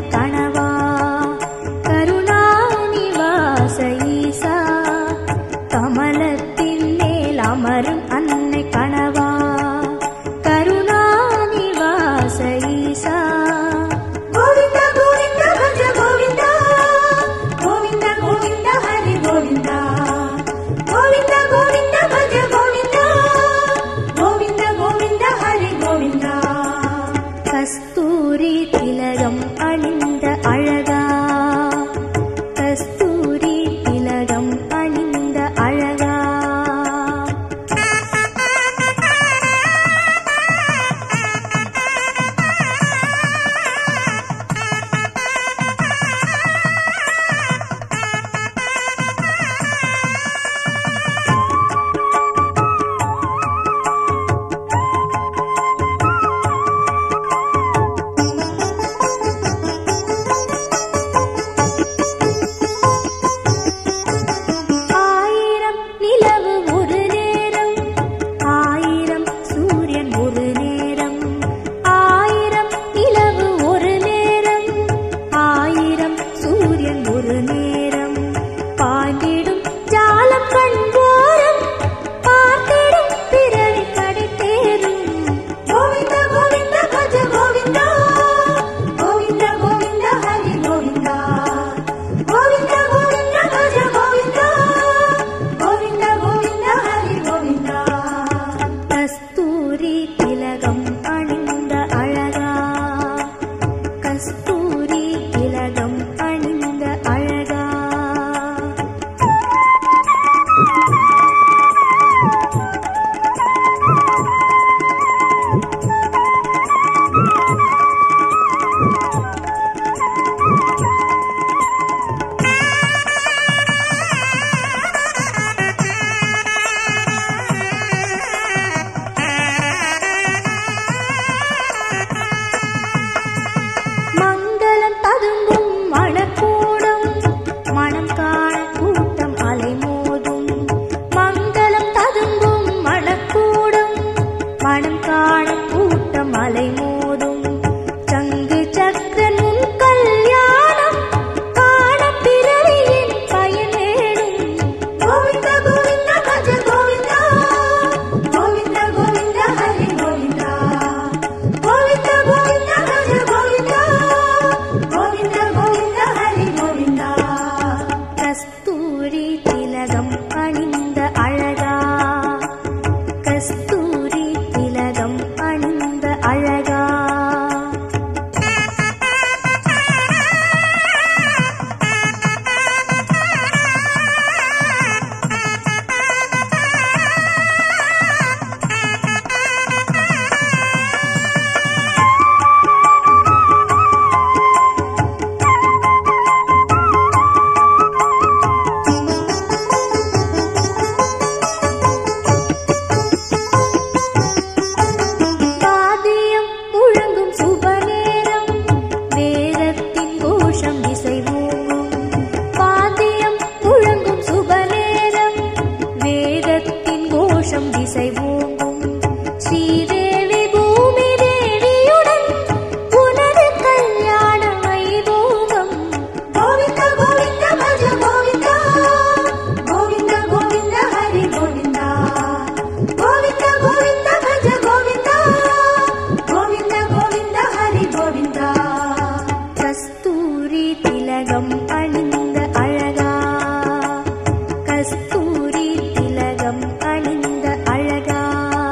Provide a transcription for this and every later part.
கணவா கருணாநிவாச ஈசா கமலத்தின் மேல் அமரும் அன்னை கணவா கருணாநிவாச ஈசா கோவிந்த கோவிந்த பஜ கோவிந்த கோவிந்த கோவிந்த ஹரி கோவிந்த கோவிந்த கோவிந்த பஜ கோவிந்த கோவிந்த கோவிந்த ஹரி கோவிந்த கஸ்தூரி திலகம் அணிந்த அழகா கஸ்தூரி திலகம் அணிந்த அழகா ஆயிரம் நிலவு ஒரு நேரம் ஆயிரம் சூரியன் ஒரு நேரம் ஆயிரம் நிலவு ஒரு நேரம் ஆயிரம் சூரியன் ஒரு நேரம் பாண்டிடும் ஜாலம் கண்போரம் பார்த்திடும் பிறவி கடை தேரும் கோவிந்த கோவிந்த பஜ கோவிந்த கோவிந்த கோவிந்த ஹரி கோவிந்த கோவிந்த கோவிந்த பஜ கோவிந்த கோவிந்த கோவிந்த ஹரி கோவிந்த கஸ்தூரி திலகம் அணிந்த அழகா கஸ்தூரி திலகம் அணிந்த அழகா மங்களம் ததும்பும் மணக்கூடம் மனம் காண கூட்டம் அலைமோதும் மங்களம் ததும்பும் மணக்கூடம் மனம் காண கூட்டம் அலைமோதும் சங்கு சக்கரன் உன் கல்யாணம் காண பிறவியின் பயன் வேணும் கோவிந்த கோவிந்த பஜ கோவிந்த கோவிந்த கோவிந்த ஹரி கோவிந்த கோவிந்த கோவிந்த பஜ கோவிந்த கோவிந்த கோவிந்த ஹரி கோவிந்த கஸ்தூரி திலகம் அணிந்த அழகா கஸ்தூரி திலகம் அணிந்த அழகா பாதியம் முழங்கும் சுபநேரம் வேதத்தின் கோஷம் இசை ஓங்கும் பாதியம் முழங்கும் சுபநேரம் வேதத்தின் கோஷம் இசை ஓங்கும் ஸ்ரீதேவி பூமி தேவியுடன் உனது கல்யாண வைபோகம் கோவிந்த கோவிந்த பஜ கோவிந்த கோவிந்த கோவிந்த ஹரி கோவிந்த கோவிந்த கோவிந்த பஜ கோவிந்த கோவிந்த கோவிந்த ஹரி கோவிந்த கஸ்தூரி திலகம் அணிந்த அழகா கஸ்தூரி திலகம் அணிந்த அழகா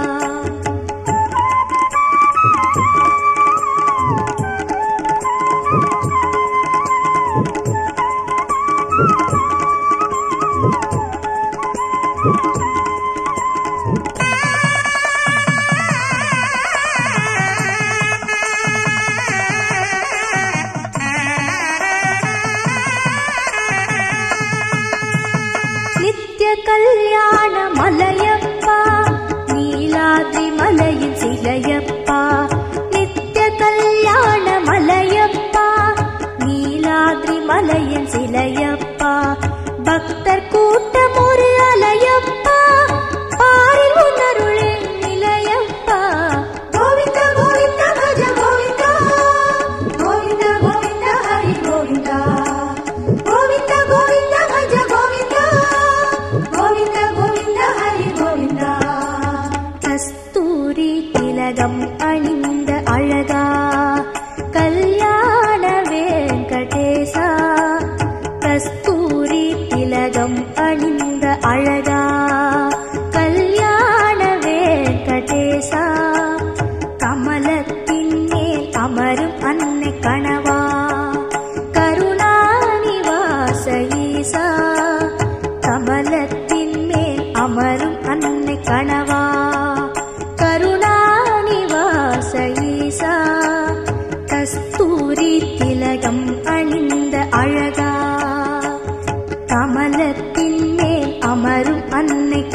நித்ய கல்யாண மலையப்பா நீலாத்ரி மலையின் சிலையப்பா நித்ய கல்யாண மலையப்பா நீலாத்ரி மலையின் சிலையப்பா பக்தர் கூட்டம் ஒரு அலையப்பா பாரில் உணருளே நிலையப்பா கோவிந்த கோவிந்த பஜ கோவிந்த கோவிந்த கோவிந்த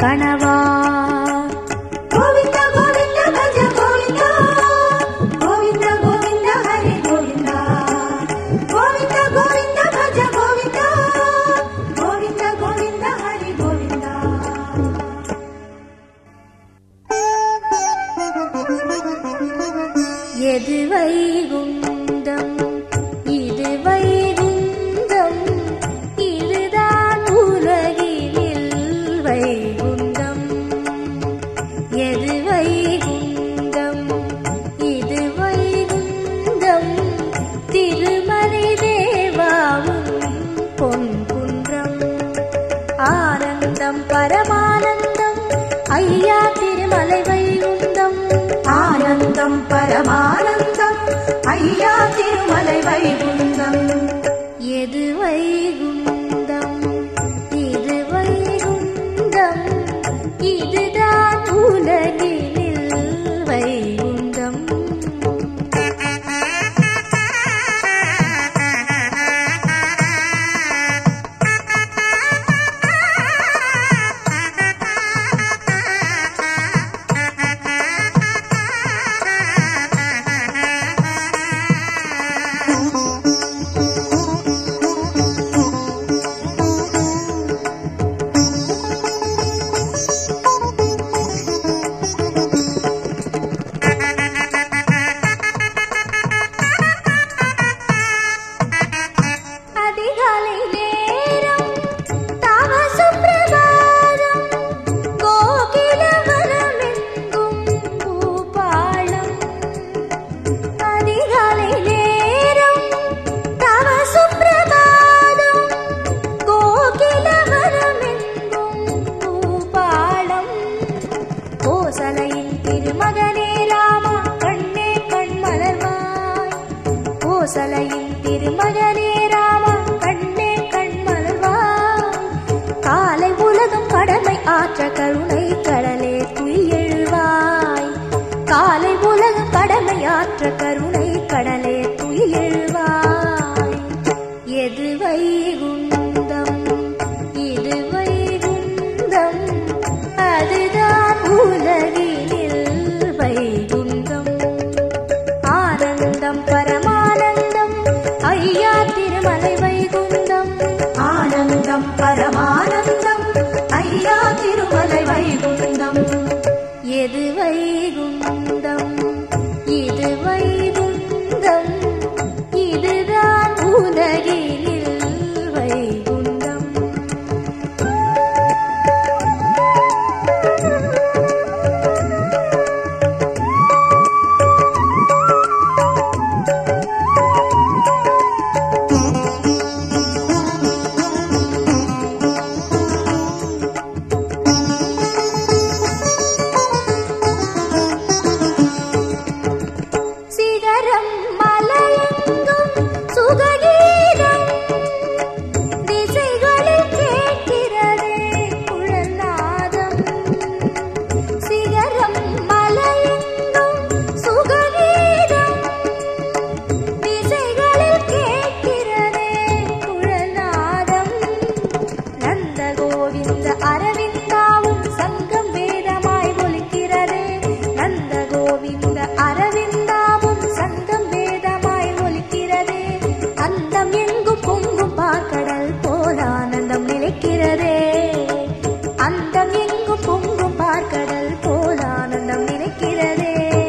கணவா கோவிந்த கோவிந்த பஜ கோவிந்தா கோவிந்த கோவிந்த ஹரி கோவிந்தா கோவிந்த கோவிந்த பஜ கோவிந்தா கோவிந்த கோவிந்த ஹரி கோவிந்தா எது வைகுந்தம் இது வைகுந்தம் இதுதான் உலகினில் வைகுந்தம் எது வைகுந்தம் இது வைகுந்தம் திருமலை தேவாவும் பொன்குன்றம் ஆனந்தம் பரமானந்தம் ஐயா திருமலை வைகுந்தம் ஆனந்தம் பரமானந்தம் ஐயா திருமலை வைகுந்தம் எது வைகுந்தம் இது வைகுந்தம் இதுதான் உலகினில் வைகுந்தம் அதிகாலை நேரம் தவ சுப்பிரபாதம் கோகிலவனமெங்கும் பூபாளம் அதிகாலை நேரம் தவ சுப்பிரபாதம் கோகிலவனமெங்கும் பூபாளம் கோசலையின் திருமகனே ராமா கண்ணே கண்மலர்வாய் கோசலையின் திருமகனே ராமா கண்ணே கண்மலர்வாய் காலை உலகம் கடமை ஆற்ற கருணை கடலே துயில்வாய் காலை உலகம் கடமை ஆற்ற கருணை கடலே துயில்வாய் எது வைகுந்தம் இது வைகுந்தம் அதுதான் உலகினில் வைகுந்தம் ஆனந்தம் பரமானந்தம் ஐயா திருமலை வைகுந்தம் ஆனந்தம் பரமானந்தம் ஐயா திருமலை வைகுந்தம் எது வைகுந்தம் இது வைகுந்தம் இதுதான் உலகினில் வைகுந்தம் சிகரம் மலையெங்கும் சுககீதம் திசைகளில் கேட்கிறதே குழல்நாதம் சிகரம் மலையெங்கும் சுககீதம் திசைகளில் கேட்கிறதே குழல்நாதம் நந்த கோவிந்த அரவிந்தாவும் சங்கம் வேதமாய் ஒலிக்கிறதே நந்த கோவிந்த அரவிந்தாவும் சங்கம் வேதமாய் ஒலிக்கிறதே அந்தம் எங்கும் பொங்கும் பாக்கடல் போல ஆனந்தம் நிலைக்கிறதே அந்தம் எங்கும் பொங்கும் பார்க்கடல் போல ஆனந்தம் நினைக்கிறதே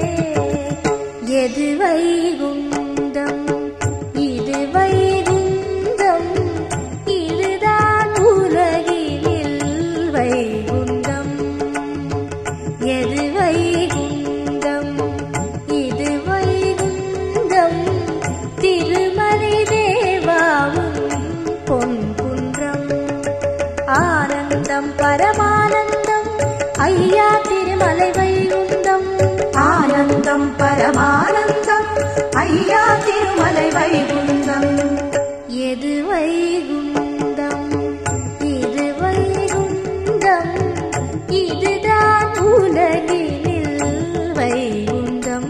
எது வைகுந்தம் இது வைகுந்தம் இதுதான் உலகினில் வைகுந்தம் எது வைகுந்தம் இது வைகுந்தம் திருமலை தேவாவும் பொன்குன்றம் ஆனந்தம் பரமானந்தம் ஐயா திருமலை வைகுந்தம் ஆனந்தம் பரமானந்தம் ஐயா திருமலை வைகுந்தம் எது வைகுந்தம் இது வைகுந்தம் இதுதான் உலகினில் வைகுந்தம்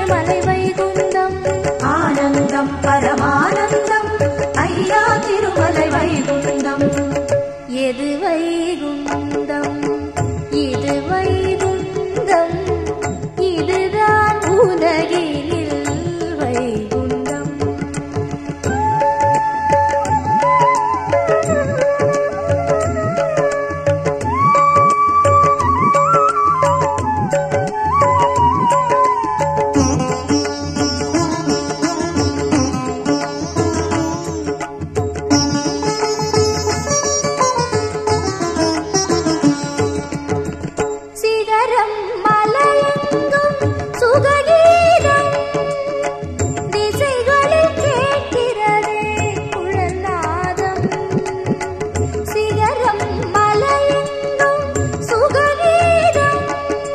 திருமலை வைகுந்தம் ஆனந்தம் பரமானந்தம் ஐயா திருமலை வைகுந்தம் எது வைகுந்தம் இது வைகுந்தம் இதுதான் உலகினில் வைகுந்தம் சிகரம் மலையெங்கும் சுககீதம் திசைகளில் கேட்கிறதே குழல்நாதம் சிகரம் மலையெங்கும் சுககீதம்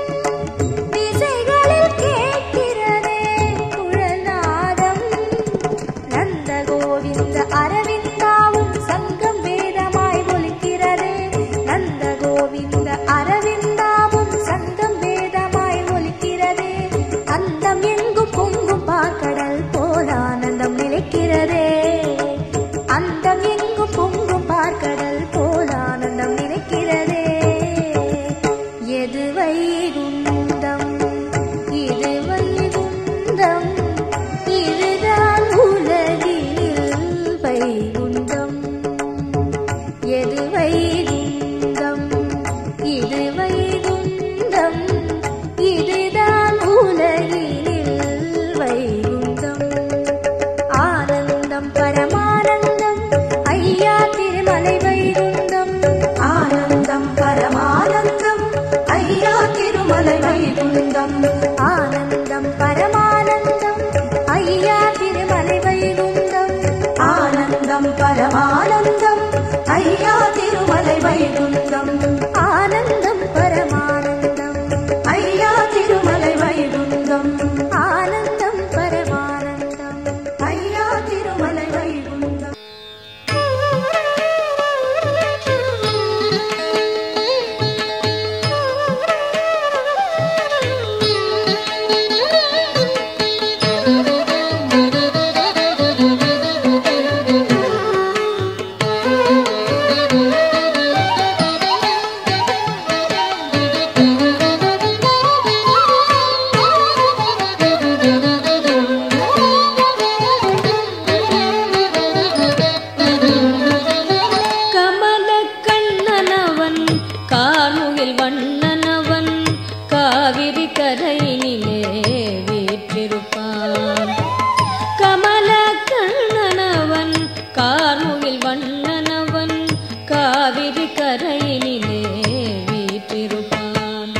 திசைகளில் கேட்கிறதே குழல்நாதம் நந்த கோவிந்த அரவிந்தாவும் சங்கம் வேதமாய் ஒலிக்கிறதே நந்த கோவிந்த அரவிந்தாவும் சங்கம் வேதமாய் ஒலிக்கிறதே அந்தம் எங்கும் பொங்கும் பார்க்கடல் போல ஆனந்தம் நிலைக்கிறதே அந்தம் எங்கும் பொங்கும் பார்க்கடல் போல ஆனந்தம் நிலைக்கிறதே எது வைகுந்தம் இது வைகுந்தம் இதுதான் உலகில் வைகுந்தம் எது வைகுந்தம் இது வைகுந்தம் இதுதான் உலகில் வைகுந்தம் ஆனந்தம் பரமானந்தம் ஐயா திருமலை வைகுந்தம் ஆனந்தம் பரமானந்தம் ஐயா திருமலை வைகுந்தம் ஆனந்தம் பரமானந்தம் ஐயா திருமலை வைகுந்தம் ஆனந்தம் பரமானந்தம் ஐயா திருமலை வைகுந்தம் ஆனந்தம் பரமானந்தம் ஐயா திருமலை வைகுந்தம் ஆனந்தம் பரமானந்தம் ஐயா திருமலை வைகுந்தம் கமல கண்ணனவன் கார்முகில் வண்ணனவன் காவிரி கரையினிலே வீற்றிருப்பான் கமல கண்ணனவன் கார்முகில் வண்ணனவன் காவிரி கரையினிலே வீற்றிருப்பான்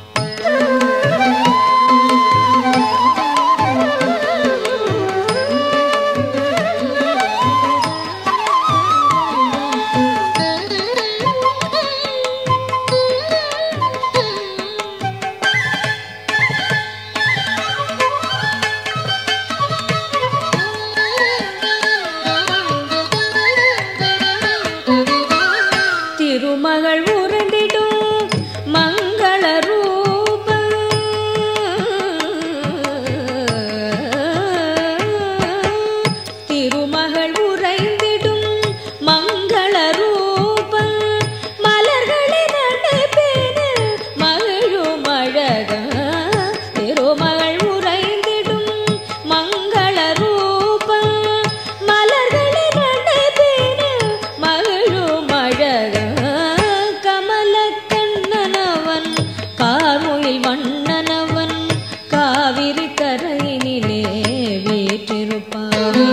திருமகள் உறந்திடும் மங்கள ரூப திருமகள் உறைந்திடும் மங்கள ரூப மலர்களின் அடைப்பேனில் மகிழும் அழக திருமகள் உறைந்திடும் மங்கள ரூப மலர்களின் அடைப்பேனில் மகிழும் அழக கமல கண்ணனவன் கார்முகில் வண்ணனவன் காவிரி கரையினிலே வீற்றிருப்பான்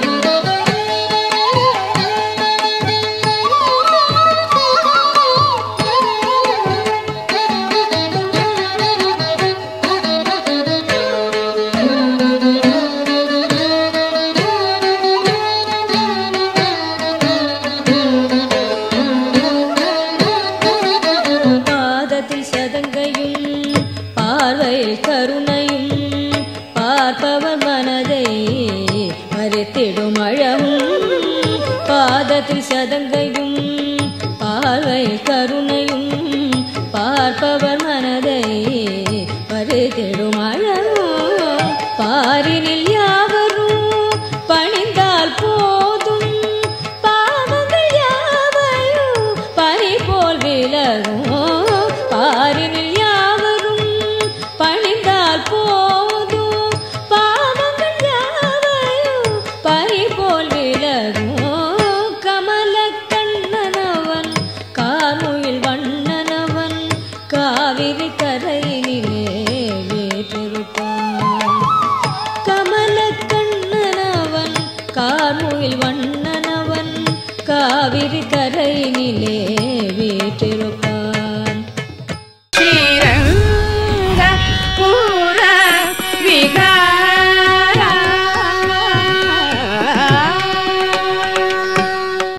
பாதத்தில் சதங்கையும் பார்வையில் கருணையும் பார்ப்பவர் மனதை மறைத்திடும் அழகும் பாதத்தில் சதங்கையும் பார்வையில் கருணையும் பார்ப்பவர் மனதை மறைத்திடும் அழகும் பாரினில் யாவரும் பணிந்தால் போதும் பாவங்கள் யாவையும் பனி போல் விலகும் பாரினில் யாவரும் பணிந்தால் போதும் பாவங்கள் யாவையும் பனி போல் விலகும் கமல கண்ணனவன் காமுயில் வண்ணனவன் காவிரி கரையினிலே வேற்றிருப்பான் கமல கண்ணனவன் கார்முகில் வண்ணனவன் காவிரி கரையினிலே வீற்றிருப்பான்